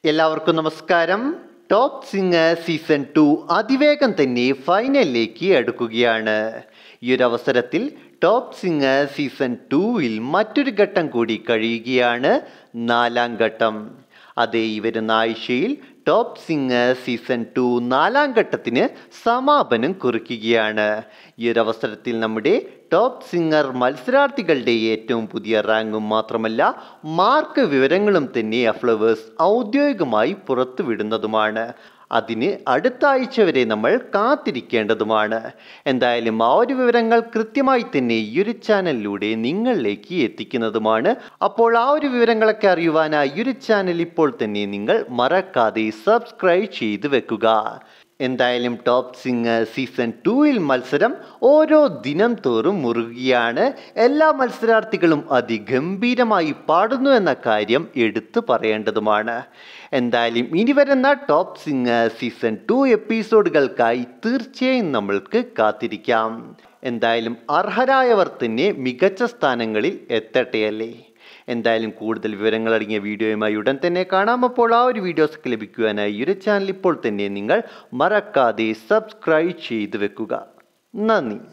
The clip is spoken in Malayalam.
എല്ലാവർക്കും നമസ്കാരം ടോപ്പ് സിംഗർ സീസൺ ടു അതിവേഗം തന്നെ ഫൈനലിലേക്ക് അടുക്കുകയാണ് ഈ ഒരു അവസരത്തിൽ ടോപ്പ് സിംഗർ സീസൺ ടൂവിൽ മറ്റൊരു ഘട്ടം കൂടി കഴിയുകയാണ് നാലാം ഘട്ടം അതേ ഈ വരുന്ന ആഴ്ചയിൽ ടോപ്പ് സിംഗർ സീസൺ ടു നാലാം ഘട്ടത്തിന് സമാപനം കുറിക്കുകയാണ് ഈ ഒരു അവസരത്തിൽ നമ്മുടെ ടോപ്പ് സിംഗർ മത്സരാർത്ഥികളുടെ ഏറ്റവും പുതിയ റാങ്കും മാത്രമല്ല മാർക്ക് വിവരങ്ങളും തന്നെ ഫ്ലവേഴ്സ് ഔദ്യോഗികമായി പുറത്തുവിടുന്നതുമാണ് അതിന് അടുത്ത ആഴ്ച വരെ നമ്മൾ കാത്തിരിക്കേണ്ടതുമാണ് എന്തായാലും ആ ഒരു വിവരങ്ങൾ കൃത്യമായി തന്നെ ഈ ഒരു ചാനലിലൂടെ നിങ്ങളിലേക്ക് എത്തിക്കുന്നതുമാണ് അപ്പോൾ ആ ഒരു വിവരങ്ങളൊക്കെ അറിയുവാനായി ഈ ഒരു ചാനൽ ഇപ്പോൾ തന്നെ നിങ്ങൾ മറക്കാതെ സബ്സ്ക്രൈബ് ചെയ്ത് വെക്കുക എന്തായാലും ടോപ്പ് സിംഗർ സീസൺ ടൂയിൽ മത്സരം ഓരോ ദിനം തോറും മുറുകുകയാണ് എല്ലാ മത്സരാർത്ഥികളും അതിഗംഭീരമായി പാടുന്നു എന്ന കാര്യം എടുത്തു പറയേണ്ടതുമാണ് എന്തായാലും ഇനി വരുന്ന ടോപ്പ് സിംഗർ സീസൺ ടു എപ്പിസോഡുകൾക്കായി തീർച്ചയായും നമ്മൾക്ക് കാത്തിരിക്കാം എന്തായാലും അർഹരായവർ തന്നെ മികച്ച സ്ഥാനങ്ങളിൽ എത്തട്ടെയല്ലേ എന്തായാലും കൂടുതൽ വിവരങ്ങൾ അടങ്ങിയ വീഡിയോയുമായി ഉടൻ തന്നെ കാണാം അപ്പോൾ ആ ഒരു വീഡിയോസ് ലഭിക്കുവാനായി ഈ ഒരു ചാനൽ ഇപ്പോൾ തന്നെ നിങ്ങൾ മറക്കാതെ സബ്സ്ക്രൈബ് ചെയ്ത് വെക്കുക നന്ദി